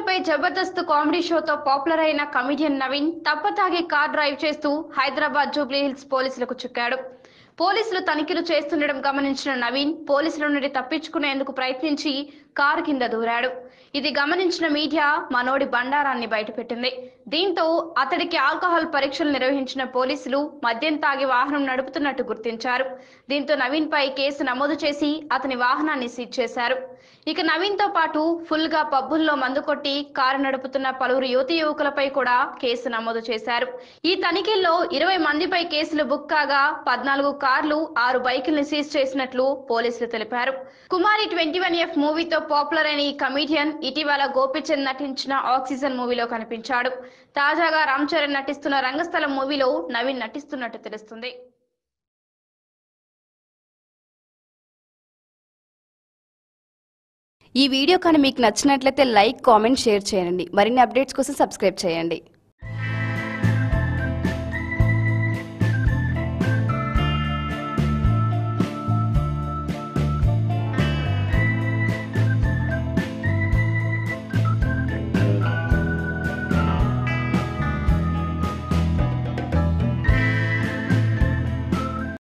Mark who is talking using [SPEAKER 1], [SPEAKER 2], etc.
[SPEAKER 1] పై Jabardasth comedy షోతో popular అయిన comedian Naveen తప్పతాగి కార్ డ్రైవ్ చేస్తూ హైదరాబాద్ జూబ్లీ హిల్స్ పోలీసులకు చిక్కాడు పోలీసులు తనిఖీలు చేస్తుండడం గమనించిన నవీన్ పోలీసుల నుండి తప్పించుకునేందుకు ప్రయత్నించి కారు కింద దూరాడు ఇది గమనించిన మీడియా మనోడి బండారాన్ని బయటపెట్టింది దీంతో అతడికి ఆల్కహాల్ పరీక్షలు నిర్వహించిన పోలీసులు మద్యం తాగి వాహనం నడుపుతున్నట్టు గుర్తించారు దీంతో నవీన్ పై కేసు నమోదు చేసి అతని వాహనాన్ని సీజ్ చేశారు ఇక నవీన్ తో పాటు ఫుల్ గా పబ్బుల్లో మందు కొట్టి కారు నడుపుతున్న పలువురు యువతి యువకులపై కూడా కేసు నమోదు చేశారు ఈ తనిఖీల్లో ఇరవై మందిపై కేసులు బుక్ కాగా పద్నాలుగు కార్లు ఆరు బైకుల్ని సీజ్ చేసినట్లు పోలీసులు తెలిపారు కుమారి ట్వంటీ వన్ ఎఫ్ మూవీతో పాపులర్ అయిన ఈ కమీడియన్ ఇటీవల గోపిచంద్ నటించిన ఆక్సిజన్ మూవీలో కనిపించాడు తాజాగా రామ్ చరణ్ నటిస్తున్న రంగస్థలం మూవీలో నవీన్ నటిస్తున్నట్టు తెలుస్తుంది
[SPEAKER 2] ఈ వీడియో కానీ మీకు నచ్చినట్లయితే లైక్ కామెంట్ షేర్ చేయండి మరిన్ని అప్డేట్స్ కోసం సబ్స్క్రైబ్ చేయండి